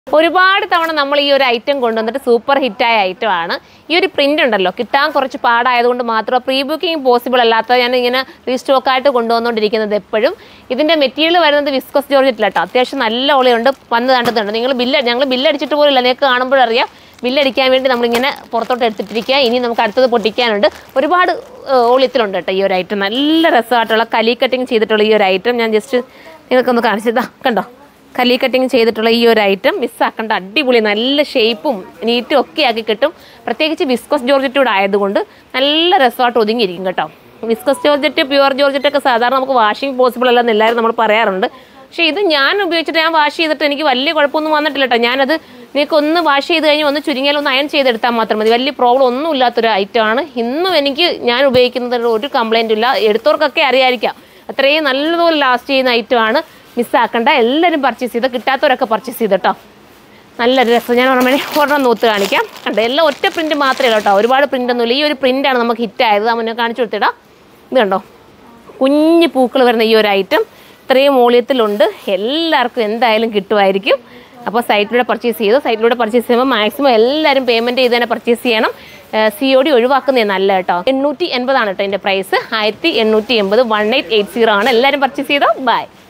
ഒരുപാട് തവണ നമ്മൾ ഈ ഒരു ഐറ്റം കൊണ്ടുവന്നിട്ട് സൂപ്പർ ഹിറ്റായ ഐറ്റം ആണ് ഈ ഒരു പ്രിന്റ് ഉണ്ടല്ലോ കിട്ടാൻ കുറച്ച് പാടായതുകൊണ്ട് മാത്രം പ്രീ ബുക്കിംഗ് പോസിബിൾ അല്ലാത്ത ഞാൻ ഇങ്ങനെ റീസ്റ്റോക്ക് ആയിട്ട് കൊണ്ടുവന്നുകൊണ്ടിരിക്കുന്നത് എപ്പോഴും ഇതിന്റെ മെറ്റീരിയൽ വരുന്നത് വിസ്കോസ് ജോർജറ്റില്ല കേട്ടോ അത്യാവശ്യം നല്ല ഒളിയുണ്ട് വന്ന് കണ്ടതുണ്ട് നിങ്ങൾ ബില്ല് ഞങ്ങൾ ബില്ലടിച്ചിട്ട് പോലില്ല നിങ്ങൾക്ക് കാണുമ്പോഴറിയാം ബില്ലടിക്കാൻ വേണ്ടി നമ്മളിങ്ങനെ പുറത്തോട്ട് എടുത്തിട്ടിരിക്കുക ഇനി നമുക്ക് അടുത്തത് പൊട്ടിക്കാനുണ്ട് ഒരുപാട് ഏഹ്, ഒളിയത്തിലുണ്ട് കേട്ടോ ഈ ഒരു ഐറ്റം നല്ല രസമായിട്ടുള്ള കലി കട്ടിങ് ചെയ്തിട്ടുള്ള ഈ ഒരു ഐറ്റം ഞാൻ ജസ്റ്റ് നിങ്ങൾക്കൊന്ന് കാണിച്ചതാ കണ്ടോ കലി കട്ടിങ് ചെയ്തിട്ടുള്ള ഈ ഒരു ഐറ്റം മിസ്സാക്കേണ്ട അടിപൊളി നല്ല ഷേപ്പും നീറ്റും ഒക്കെ ആക്കി കിട്ടും പ്രത്യേകിച്ച് വിസ്കോസ് ജോർജറ്റൂടെ ആയതുകൊണ്ട് നല്ല രസമായിട്ട് ഒതുങ്ങിയിരിക്കും കേട്ടോ വിസ്കോസ് ജോർജറ്റ് പ്യുവർ ജോർജറ്റ് ഒക്കെ സാധാരണ നമുക്ക് വാഷിംഗ് പോസിബിൾ അല്ലെന്ന് എല്ലാവരും നമ്മൾ പറയാറുണ്ട് പക്ഷേ ഇത് ഞാൻ ഉപയോഗിച്ചിട്ട് ഞാൻ വാഷ് ചെയ്തിട്ട് എനിക്ക് വലിയ കുഴപ്പമൊന്നും വന്നിട്ടില്ല കേട്ടോ ഞാനത് നിങ്ങൾക്ക് ഒന്ന് വാഷ് ചെയ്ത് കഴിഞ്ഞ് ഒന്ന് ചുരുങ്ങിയാൽ ഒന്ന് അയൺ ചെയ്തെടുത്താൽ മാത്രം മതി വലിയ പ്രോബ്ലം ഒന്നും ഇല്ലാത്തൊരു ഐറ്റമാണ് ഇന്നും എനിക്ക് ഞാൻ ഉപയോഗിക്കുന്നതിൽ ഒരു കംപ്ലൈൻറ്റും ഇല്ല എടുത്തവർക്കൊക്കെ അറിയായിരിക്കാം അത്രയും നല്ലതുപോലെ ലാസ്റ്റ് ചെയ്യുന്ന ഐറ്റമാണ് മിസ്സാക്കണ്ട എല്ലാവരും പർച്ചേസ് ചെയ്ത് കിട്ടാത്തവരൊക്കെ പർച്ചേസ് ചെയ്ത് കേട്ടോ നല്ലൊരു രസം ഞാൻ ഓർമ്മ ഒരെണ്ണം നൂത്ത് കാണിക്കാം കണ്ടോ എല്ലാം ഒറ്റ പ്രിന്റ് മാത്രമേ ഉള്ളൂ കേട്ടോ ഒരുപാട് പ്രിന്റ് ഒന്നുമില്ല ഈ ഒരു പ്രിന്റാണ് നമുക്ക് ഹിറ്റായത് ആ മുന്നേ കാണിച്ചു കൊടുത്തിടാം ഇത് കണ്ടോ കുഞ്ഞു പൂക്കൾ വരുന്ന ഈ ഒരു ഐറ്റം ഇത്രയും മൂല്യത്തിലുണ്ട് എല്ലാവർക്കും എന്തായാലും കിട്ടുമായിരിക്കും അപ്പോൾ സൈറ്റിലൂടെ പർച്ചേസ് ചെയ്തു സൈറ്റിലൂടെ പർച്ചേസ് ചെയ്യുമ്പോൾ മാക്സിമം എല്ലാവരും പേയ്മെൻറ്റ് ചെയ്ത് തന്നെ പർച്ചേസ് ചെയ്യണം സി ഒ ഡി ഒഴിവാക്കുന്നേ നല്ല കേട്ടോ എണ്ണൂറ്റി എൺപതാണ് കേട്ടോ എൻ്റെ പ്രൈസ് ആയിരത്തി എണ്ണൂറ്റി എൺപത് വൺ എയ്റ്റ് എയ്റ്റ് സീറോ ആണ് എല്ലാവരും പർച്ചേസ് ചെയ്തോ ബൈ